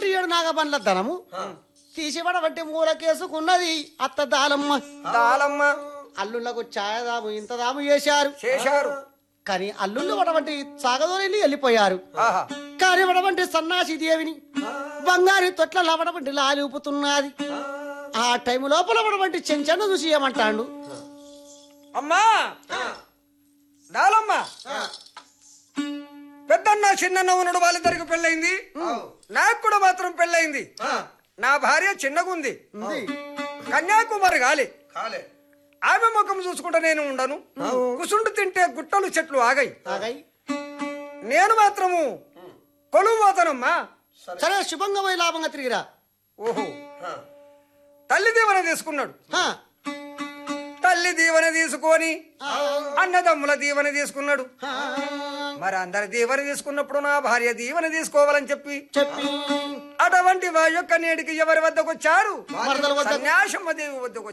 పడబట్టి ఏడు నాగబండ్ల ధనము తీసి పడబట్టి మూల కేసుకున్నది అత్త దాలమ్మ దాలమ్మ అల్లుళ్ళకు ఛాయ దాము ఇంత దాము చేశారు చేశారు కానీ అల్లుళ్ళు వడవంటి సాగదోని వెళ్ళిపోయారు ఆహా కానీ వడవంటి సన్నాసి దేవిని బంగారు తొట్ల లవడవంటి లాలి ఊపుతున్నది ఆ టైం లోపల వడవంటి చెంచన్న చూసి ఏమంటాడు అమ్మా దాలమ్మ పెద్దన్న చిన్నన్న ఉన్నాడు వాళ్ళిద్దరికి పెళ్ళైంది నాకు కూడా మాత్రం పెళ్ళైంది నా భార్య చిన్నగుంది ఉంది. కన్యాకుమారి గాలి కాలే ఆమె ముఖం చూసుకుంటా నేను ఉండను కుసుండు తింటే గుట్టలు చెట్లు ఆగాయి ఆగాయి నేను మాత్రము కొలువు పోతానమ్మా సరే శుభంగా పోయి లాభంగా తిరిగిరా ఓహో తల్లి దీవెన తీసుకున్నాడు హా. తల్లి దీవెన తీసుకొని అన్నదమ్ముల దీవెన తీసుకున్నాడు హా. మరి అందరి దీవెన తీసుకున్నప్పుడు నా భార్య దీవెన తీసుకోవాలని చెప్పి చెప్పి అటువంటి వా యొక్క నేటికి ఎవరి వద్దకు వచ్చారు మరదల వద్దకు. సన్యాసమ్మ దేవి వద్దకు